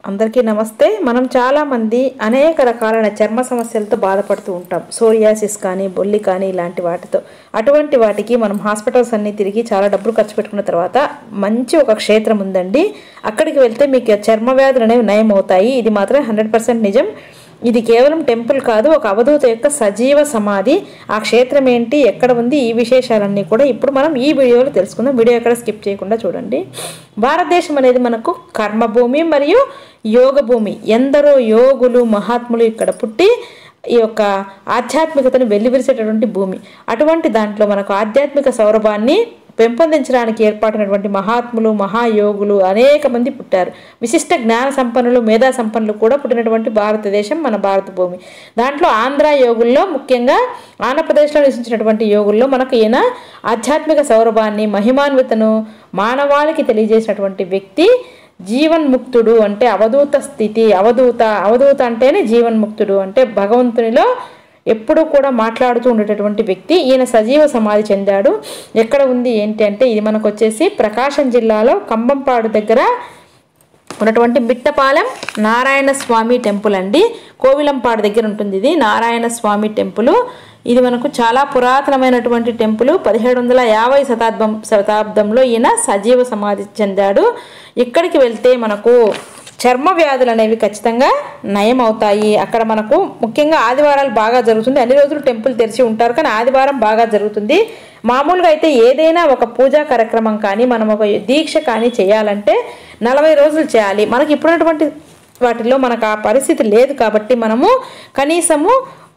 అందరికీ నమస్తే మనం చాలామంది అనేక రకాలైన చర్మ సమస్యలతో బాధపడుతూ ఉంటాం సోరియాసిస్ కానీ బొల్లి కానీ ఇలాంటి వాటితో అటువంటి వాటికి మనం హాస్పిటల్స్ అన్ని తిరిగి చాలా డబ్బులు ఖర్చు పెట్టుకున్న తర్వాత మంచి ఒక క్షేత్రం ఉందండి అక్కడికి వెళ్తే మీకు చర్మ వ్యాధులు అనేవి నయం అవుతాయి ఇది మాత్రం హండ్రెడ్ నిజం ఇది కేవలం టెంపుల్ కాదు ఒక అవధూత యొక్క సజీవ సమాధి ఆ క్షేత్రం ఏంటి ఎక్కడ ఉంది ఈ విశేషాలన్నీ కూడా ఇప్పుడు మనం ఈ వీడియోలో తెలుసుకుందాం వీడియో ఎక్కడ స్కిప్ చేయకుండా చూడండి భారతదేశం అనేది మనకు కర్మభూమి మరియు యోగ భూమి ఎందరో యోగులు మహాత్ములు ఇక్కడ పుట్టి ఈ యొక్క ఆధ్యాత్మికతను వెల్లివిరిసేటటువంటి భూమి అటువంటి దాంట్లో మనకు ఆధ్యాత్మిక సౌరభాన్ని పెంపొందించడానికి ఏర్పాటైనటువంటి మహాత్ములు మహాయోగులు అనేక మంది పుట్టారు విశిష్ట జ్ఞాన సంపన్నులు మేధా సంపన్నులు కూడా పుట్టినటువంటి భారతదేశం మన భారత భూమి దాంట్లో ఆంధ్ర యోగుల్లో ముఖ్యంగా ఆంధ్రప్రదేశ్లో నివసించినటువంటి యోగుల్లో మనకు ఈయన ఆధ్యాత్మిక సౌరభాన్ని మహిమాన్వితను మానవాళికి తెలియజేసినటువంటి వ్యక్తి జీవన్ముక్తుడు అంటే అవధూత స్థితి అవధూత అవధూత అంటేనే జీవన్ముక్తుడు అంటే భగవంతునిలో ఎప్పుడూ కూడా మాట్లాడుతూ ఉండేటటువంటి వ్యక్తి ఈయన సజీవ సమాధి చెందాడు ఎక్కడ ఉంది ఏంటి అంటే ఇది మనకు వచ్చేసి ప్రకాశం జిల్లాలో కంబంపాడు దగ్గర ఉన్నటువంటి మిట్టపాలెం నారాయణ స్వామి టెంపుల్ అండి కోవిలంపాడు దగ్గర ఉంటుంది ఇది నారాయణ స్వామి టెంపుల్ ఇది మనకు చాలా పురాతనమైనటువంటి టెంపుల్ పదిహేడు వందల యాభై శతాబ్దం శతాబ్దంలో ఈయన సజీవ సమాధి చెందాడు ఇక్కడికి వెళ్తే మనకు చర్మ వ్యాధులు అనేవి ఖచ్చితంగా నయం అవుతాయి అక్కడ మనకు ముఖ్యంగా ఆదివారాలు బాగా జరుగుతుంది అన్ని రోజులు టెంపుల్ తెరిచి ఉంటారు కానీ ఆదివారం బాగా జరుగుతుంది మామూలుగా అయితే ఏదైనా ఒక పూజా కార్యక్రమం కానీ మనం ఒక దీక్ష కానీ చేయాలంటే నలభై రోజులు చేయాలి మనకి ఇప్పుడున్నటువంటి వాటిల్లో మనకు ఆ పరిస్థితి లేదు కాబట్టి మనము కనీసము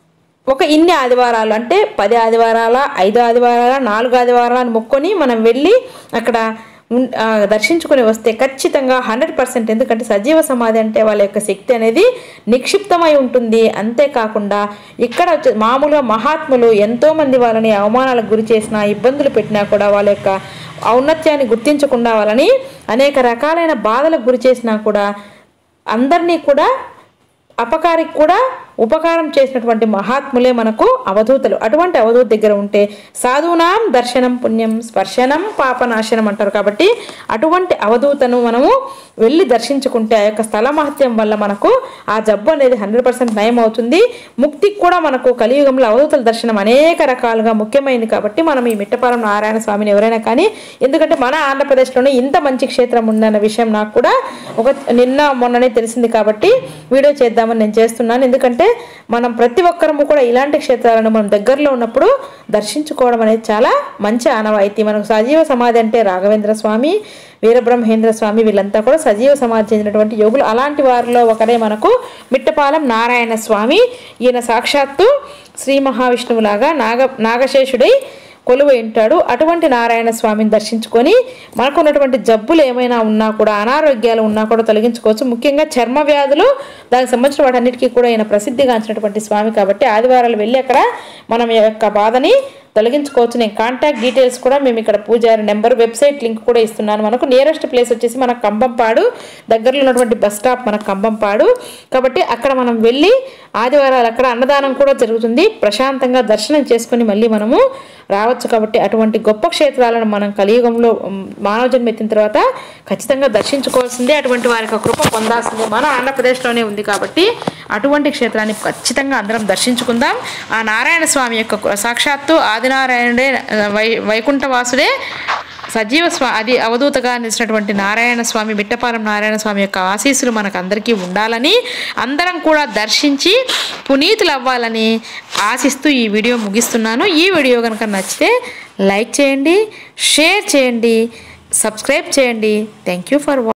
ఒక ఇన్ని ఆదివారాలు అంటే పది ఆదివారాల ఐదు ఆదివారాల నాలుగు ఆదివారాల అని మొక్కొని మనం వెళ్ళి అక్కడ ఉన్- ఆ, దర్శించుకొని వస్తే ఖచ్చితంగా హండ్రెడ్ పర్సెంట్ ఎందుకంటే సజీవ సమాధి అంటే వాళ్ళ యొక్క శక్తి అనేది నిక్షిప్తమై ఉంటుంది అంతేకాకుండా ఇక్కడ వచ్చే మామూలుగా మహాత్ములు ఎంతోమంది వాళ్ళని అవమానాలకు గురి చేసినా ఇబ్బందులు పెట్టినా కూడా వాళ్ళ యొక్క ఔన్నత్యాన్ని గుర్తించకుండా వాళ్ళని అనేక రకాలైన బాధలకు గురి చేసినా కూడా అందరినీ కూడా అపకారికి కూడా ఉపకారం చేసినటువంటి మహాత్ములే మనకు అవధూతలు అటువంటి అవధూత దగ్గర ఉంటే సాధునాం దర్శనం పుణ్యం స్పర్శనం పాపనాశనం అంటారు కాబట్టి అటువంటి అవధూతను మనము వెళ్ళి దర్శించుకుంటే ఆ యొక్క స్థల మహత్యం వల్ల మనకు ఆ జబ్బు అనేది హండ్రెడ్ పర్సెంట్ నయం అవుతుంది ముక్తికి కూడా మనకు కలియుగంలో అవధూతల దర్శనం అనేక రకాలుగా ముఖ్యమైనది కాబట్టి మనం ఈ మిట్టపాలెం నారాయణ స్వామిని ఎవరైనా కానీ ఎందుకంటే మన ఆంధ్రప్రదేశ్లోనే ఇంత మంచి క్షేత్రం ఉందన్న విషయం నాకు కూడా ఒక నిన్న మొన్ననే తెలిసింది కాబట్టి వీడియో చేద్దామని నేను చేస్తున్నాను ఎందుకంటే మనం ప్రతి ఒక్కరము కూడా ఇలాంటి క్షేత్రాలను మనం దగ్గరలో ఉన్నప్పుడు దర్శించుకోవడం అనేది చాలా మంచి ఆనవాయితీ మనకు సజీవ సమాధి అంటే రాఘవేంద్ర స్వామి వీరబ్రహ్మేంద్ర స్వామి వీళ్ళంతా కూడా సజీవ సమాధి చెందినటువంటి యోగులు అలాంటి వారిలో ఒకరే మనకు మిట్టపాలెం నారాయణ స్వామి ఈయన సాక్షాత్తు శ్రీ మహావిష్ణువులాగా నాగ నాగశేషుడై కొలువు ఉంటాడు అటువంటి నారాయణ స్వామిని దర్శించుకొని మనకు ఉన్నటువంటి జబ్బులు ఏమైనా ఉన్నా కూడా అనారోగ్యాలు ఉన్నా కూడా తొలగించుకోవచ్చు ముఖ్యంగా చర్మ వ్యాధులు దానికి సంబంధించిన వాటన్నిటికీ కూడా ఈయన ప్రసిద్ధిగాంచినటువంటి స్వామి కాబట్టి ఆదివారాలు వెళ్ళి అక్కడ మనం ఈ యొక్క బాధని తొలగించుకోవచ్చు నేను కాంటాక్ట్ డీటెయిల్స్ కూడా మేము ఇక్కడ పూజారి నెంబర్ వెబ్సైట్ లింక్ కూడా ఇస్తున్నాను మనకు నియరెస్ట్ ప్లేస్ వచ్చేసి మన కంబంపాడు దగ్గరలో ఉన్నటువంటి బస్ స్టాప్ మన కంబంపాడు కాబట్టి అక్కడ మనం వెళ్ళి ఆదివారాలు అక్కడ అన్నదానం కూడా జరుగుతుంది ప్రశాంతంగా దర్శనం చేసుకొని మళ్ళీ మనము రావచ్చు కాబట్టి అటువంటి గొప్ప క్షేత్రాలను మనం కలియుగంలో ఉమ్, మానవ జన్మ ఎత్తిన తర్వాత ఖచ్చితంగా దర్శించుకోవాల్సిందే అటువంటి వారి యొక్క కృప పొందాల్సిందే మన ఆంధ్రప్రదేశ్లోనే ఉంది కాబట్టి అటువంటి క్షేత్రాన్ని ఖచ్చితంగా అందరం దర్శించుకుందాం ఆ నారాయణ స్వామి యొక్క కు- సాక్షాత్తు ఆదినారాయణుడే ఆ, వై వైకుంఠవాసుడే సజీవ స్వా అది అవధూతగా నిలిచినటువంటి నారాయణ స్వామి బిట్టపాలెం నారాయణ స్వామి యొక్క ఆశీస్సులు మనకు అందరికీ ఉండాలని అందరం కూడా దర్శించి పునీతులు అవ్వాలని ఆశిస్తూ ఈ వీడియో ముగిస్తున్నాను ఈ వీడియో కనుక నచ్చితే లైక్ చేయండి షేర్ చేయండి సబ్స్క్రైబ్ చేయండి థ్యాంక్ యూ ఫర్